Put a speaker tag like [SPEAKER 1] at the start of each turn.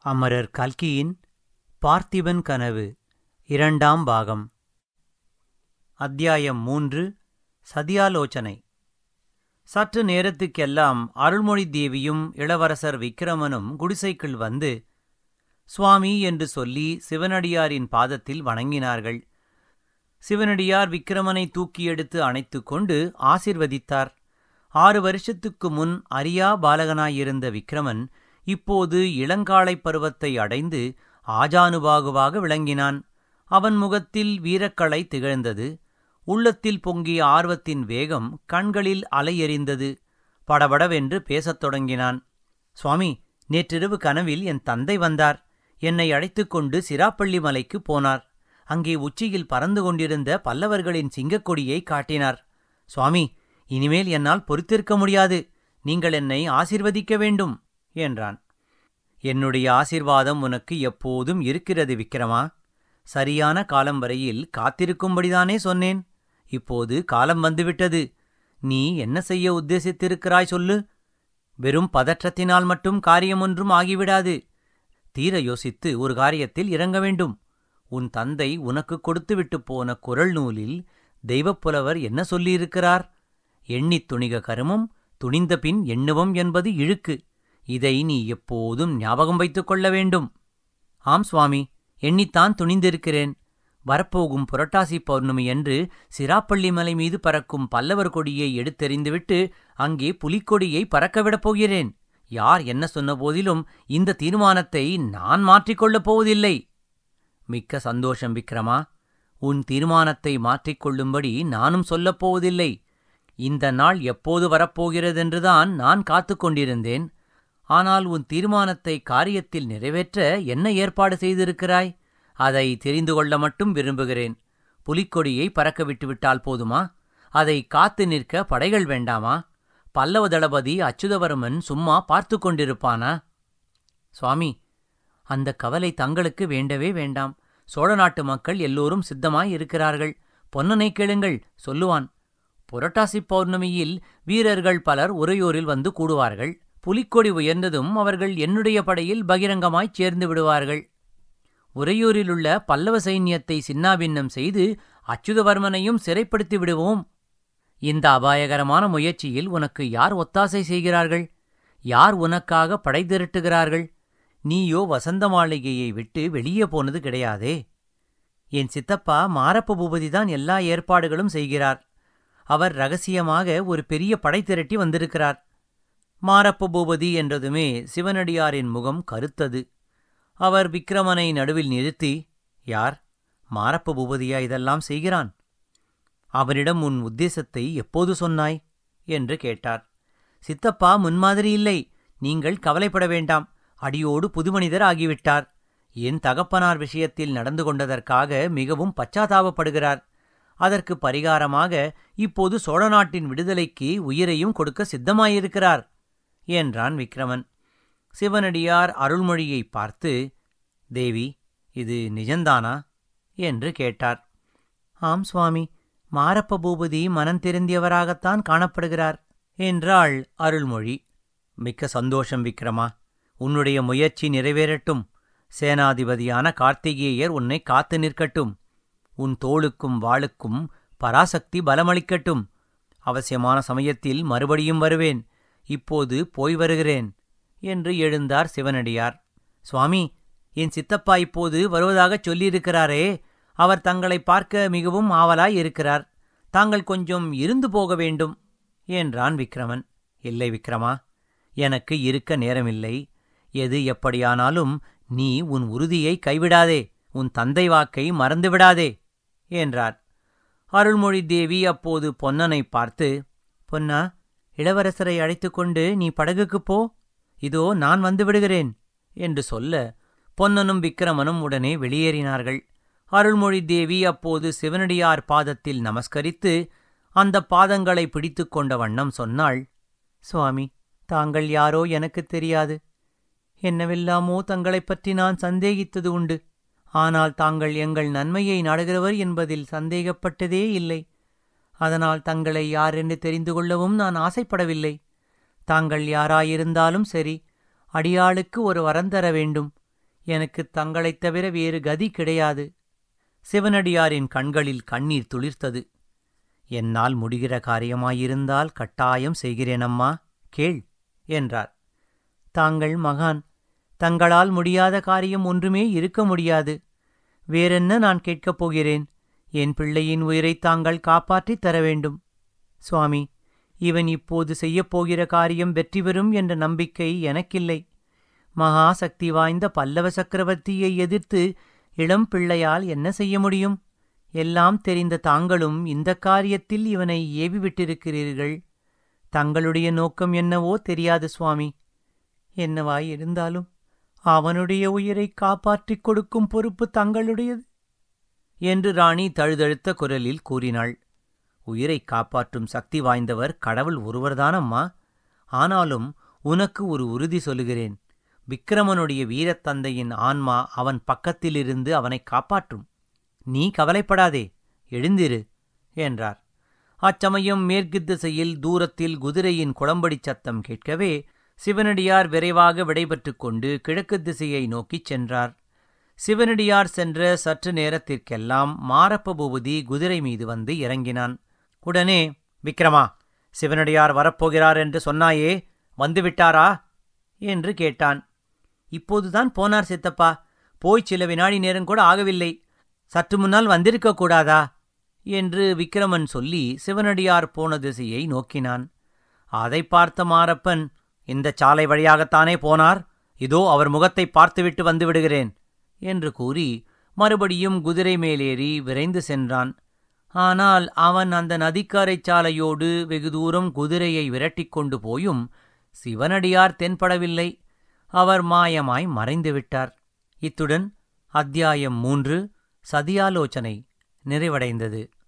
[SPEAKER 1] அமரர் கல்கியின் பார்த்திபன் கனவு இரண்டாம் பாகம் அத்தியாயம் மூன்று சதியாலோசனை சற்று நேரத்துக்கெல்லாம் அருள்மொழி தேவியும் இளவரசர் விக்கிரமனும் குடிசைக்குள் வந்து சுவாமி என்று சொல்லி சிவனடியாரின் பாதத்தில் வணங்கினார்கள் சிவனடியார் விக்கிரமனை தூக்கி எடுத்து அணைத்துக் கொண்டு ஆசிர்வதித்தார் ஆறு வருஷத்துக்கு முன் அரியா பாலகனாயிருந்த விக்கிரமன் இப்போது இளங்காளைப் பருவத்தை அடைந்து ஆஜானுபாகுவாக விளங்கினான் அவன் முகத்தில் வீரக்கலை திகழ்ந்தது உள்ளத்தில் பொங்கிய ஆர்வத்தின் வேகம் கண்களில் அலையெறிந்தது படபடவென்று பேசத் தொடங்கினான் சுவாமி நேற்றிரவு கனவில் என் தந்தை வந்தார் என்னை அழைத்துக் கொண்டு சிராப்பள்ளி மலைக்கு போனார் அங்கே உச்சியில் பறந்து கொண்டிருந்த பல்லவர்களின் சிங்கக்கொடியை காட்டினார் சுவாமி இனிமேல் என்னால் பொறுத்திருக்க முடியாது நீங்கள் என்னை ஆசிர்வதிக்க வேண்டும் என்றான் என்னுடைய ஆசிர்வாதம் உனக்கு எப்போதும் இருக்கிறது விக்கிரமா சரியான காலம் வரையில் காத்திருக்கும்படிதானே சொன்னேன் இப்போது காலம் வந்துவிட்டது நீ என்ன செய்ய உத்தேசித்திருக்கிறாய் சொல்லு வெறும் பதற்றத்தினால் மட்டும் காரியமொன்றும் ஆகிவிடாது தீர யோசித்து ஒரு காரியத்தில் இறங்க வேண்டும் உன் தந்தை உனக்கு கொடுத்துவிட்டு போன குரல் நூலில் தெய்வப்புலவர் என்ன சொல்லியிருக்கிறார் எண்ணித் துணிக கருமம் துணிந்த பின் எண்ணுவம் என்பது இழுக்கு இதை நீ எப்போதும் ஞாபகம் வைத்துக் கொள்ள வேண்டும் ஆம் சுவாமி எண்ணித்தான் துணிந்திருக்கிறேன் வரப்போகும் புரட்டாசி பௌர்ணமி என்று சிராப்பள்ளி மலை மீது பறக்கும் பல்லவர் கொடியை எடுத்தெறிந்துவிட்டு அங்கே புலிக்கொடியை பறக்கவிடப் போகிறேன் யார் என்ன சொன்ன போதிலும் இந்த தீர்மானத்தை நான் மாற்றிக்கொள்ளப் போவதில்லை மிக்க சந்தோஷம் விக்ரமா உன் தீர்மானத்தை மாற்றிக்கொள்ளும்படி நானும் சொல்லப் போவதில்லை இந்த நாள் எப்போது வரப்போகிறதென்றுதான் நான் காத்துக் கொண்டிருந்தேன் ஆனால் உன் தீர்மானத்தை காரியத்தில் நிறைவேற்ற என்ன ஏற்பாடு செய்திருக்கிறாய் அதை தெரிந்து கொள்ள மட்டும் விரும்புகிறேன் புலிக்கொடியை பறக்க விட்டுவிட்டால் போதுமா அதை காத்து நிற்க படைகள் வேண்டாமா பல்லவ தளபதி அச்சுதவர்மன் சும்மா பார்த்து கொண்டிருப்பானா சுவாமி அந்த கவலை தங்களுக்கு வேண்டவே வேண்டாம் சோழ நாட்டு மக்கள் எல்லோரும் சித்தமாய் இருக்கிறார்கள் பொன்னனை கேளுங்கள் சொல்லுவான் புரட்டாசி பௌர்ணமியில் வீரர்கள் பலர் உறையூரில் வந்து கூடுவார்கள் புலிக்கொடி உயர்ந்ததும் அவர்கள் என்னுடைய படையில் பகிரங்கமாய்ச் சேர்ந்து விடுவார்கள் உறையூரிலுள்ள பல்லவ சைன்யத்தை சின்னாபின்னம் செய்து அச்சுதவர்மனையும் சிறைப்படுத்தி விடுவோம் இந்த அபாயகரமான முயற்சியில் உனக்கு யார் ஒத்தாசை செய்கிறார்கள் யார் உனக்காக படை திரட்டுகிறார்கள் நீயோ வசந்த மாளிகையை விட்டு வெளியே போனது கிடையாதே என் சித்தப்பா மாரப்ப பூபதிதான் எல்லா ஏற்பாடுகளும் செய்கிறார் அவர் ரகசியமாக ஒரு பெரிய படை திரட்டி வந்திருக்கிறார் மாரப்ப பூபதி என்றதுமே சிவனடியாரின் முகம் கருத்தது அவர் விக்கிரமனை நடுவில் நிறுத்தி யார் மாரப்ப பூபதியா இதெல்லாம் செய்கிறான் அவனிடம் உன் உத்தேசத்தை எப்போது சொன்னாய் என்று கேட்டார் சித்தப்பா முன்மாதிரி இல்லை நீங்கள் கவலைப்பட வேண்டாம் அடியோடு புதுமனிதர் ஆகிவிட்டார் என் தகப்பனார் விஷயத்தில் நடந்து கொண்டதற்காக மிகவும் பச்சாதாபப்படுகிறார் அதற்கு பரிகாரமாக இப்போது சோழ நாட்டின் விடுதலைக்கு உயிரையும் கொடுக்க சித்தமாயிருக்கிறார் என்றான் விக்ரமன் சிவனடியார் அருள்மொழியை பார்த்து தேவி இது நிஜந்தானா என்று கேட்டார் ஆம் சுவாமி மாரப்ப பூபதி மனம் திருந்தியவராகத்தான் காணப்படுகிறார் என்றாள் அருள்மொழி மிக்க சந்தோஷம் விக்ரமா உன்னுடைய முயற்சி நிறைவேறட்டும் சேனாதிபதியான கார்த்திகேயர் உன்னை காத்து நிற்கட்டும் உன் தோளுக்கும் வாளுக்கும் பராசக்தி பலமளிக்கட்டும் அவசியமான சமயத்தில் மறுபடியும் வருவேன் இப்போது போய் வருகிறேன் என்று எழுந்தார் சிவனடியார் சுவாமி என் சித்தப்பா இப்போது வருவதாகச் சொல்லியிருக்கிறாரே அவர் தங்களை பார்க்க மிகவும் ஆவலாய் இருக்கிறார் தாங்கள் கொஞ்சம் இருந்து போக வேண்டும் என்றான் விக்ரமன் இல்லை விக்ரமா எனக்கு இருக்க நேரமில்லை எது எப்படியானாலும் நீ உன் உறுதியை கைவிடாதே உன் தந்தை வாக்கை மறந்துவிடாதே என்றார் அருள்மொழி தேவி அப்போது பொன்னனை பார்த்து பொன்னா இளவரசரை அழைத்துக்கொண்டு நீ படகுக்குப் போ இதோ நான் வந்து விடுகிறேன் என்று சொல்ல பொன்னனும் விக்கிரமனும் உடனே வெளியேறினார்கள் அருள்மொழி தேவி அப்போது சிவனடியார் பாதத்தில் நமஸ்கரித்து அந்த பாதங்களை பிடித்து கொண்ட வண்ணம் சொன்னாள் சுவாமி தாங்கள் யாரோ எனக்குத் தெரியாது என்னவெல்லாமோ தங்களைப் பற்றி நான் சந்தேகித்தது உண்டு ஆனால் தாங்கள் எங்கள் நன்மையை நாடுகிறவர் என்பதில் சந்தேகப்பட்டதே இல்லை அதனால் தங்களை யார் என்று தெரிந்து கொள்ளவும் நான் ஆசைப்படவில்லை தாங்கள் யாராயிருந்தாலும் சரி அடியாளுக்கு ஒரு வரம் தர வேண்டும் எனக்கு தங்களைத் தவிர வேறு கதி கிடையாது சிவனடியாரின் கண்களில் கண்ணீர் துளிர்த்தது என்னால் முடிகிற காரியமாயிருந்தால் கட்டாயம் செய்கிறேனம்மா கேள் என்றார் தாங்கள் மகான் தங்களால் முடியாத காரியம் ஒன்றுமே இருக்க முடியாது வேறென்ன நான் கேட்கப் போகிறேன் என் பிள்ளையின் உயிரை தாங்கள் காப்பாற்றித் தர வேண்டும் சுவாமி இவன் இப்போது செய்யப்போகிற காரியம் வெற்றி பெறும் என்ற நம்பிக்கை எனக்கில்லை மகா சக்தி வாய்ந்த பல்லவ சக்கரவர்த்தியை எதிர்த்து இளம் பிள்ளையால் என்ன செய்ய முடியும் எல்லாம் தெரிந்த தாங்களும் இந்த காரியத்தில் இவனை ஏவி விட்டிருக்கிறீர்கள் தங்களுடைய நோக்கம் என்னவோ தெரியாது சுவாமி என்னவாய் இருந்தாலும் அவனுடைய உயிரை காப்பாற்றிக் கொடுக்கும் பொறுப்பு தங்களுடையது என்று ராணி தழுதழுத்த குரலில் கூறினாள் உயிரை காப்பாற்றும் சக்தி வாய்ந்தவர் கடவுள் ஒருவர்தானம்மா ஆனாலும் உனக்கு ஒரு உறுதி சொல்லுகிறேன் விக்கிரமனுடைய வீரத்தந்தையின் ஆன்மா அவன் பக்கத்திலிருந்து அவனை காப்பாற்றும் நீ கவலைப்படாதே எழுந்திரு என்றார் அச்சமயம் மேற்கு திசையில் தூரத்தில் குதிரையின் குளம்படிச் சத்தம் கேட்கவே சிவனடியார் விரைவாக விடைபெற்றுக் கொண்டு கிழக்கு திசையை நோக்கிச் சென்றார் சிவனடியார் சென்ற சற்று நேரத்திற்கெல்லாம் மாரப்ப பூபதி குதிரை மீது வந்து இறங்கினான் உடனே விக்ரமா சிவனடியார் வரப்போகிறார் என்று சொன்னாயே வந்துவிட்டாரா என்று கேட்டான் இப்போதுதான் போனார் சித்தப்பா போய் சில வினாடி நேரம் கூட ஆகவில்லை சற்று முன்னால் வந்திருக்க கூடாதா என்று விக்கிரமன் சொல்லி சிவனடியார் போன திசையை நோக்கினான் அதை பார்த்த மாரப்பன் இந்த சாலை வழியாகத்தானே போனார் இதோ அவர் முகத்தை பார்த்துவிட்டு வந்து விடுகிறேன் என்று கூறி மறுபடியும் குதிரை மேலேறி விரைந்து சென்றான் ஆனால் அவன் அந்த நதிக்கரைச் சாலையோடு வெகு தூரம் குதிரையை விரட்டிக் கொண்டு போயும் சிவனடியார் தென்படவில்லை அவர் மாயமாய் மறைந்துவிட்டார் இத்துடன் அத்தியாயம் மூன்று சதியாலோசனை நிறைவடைந்தது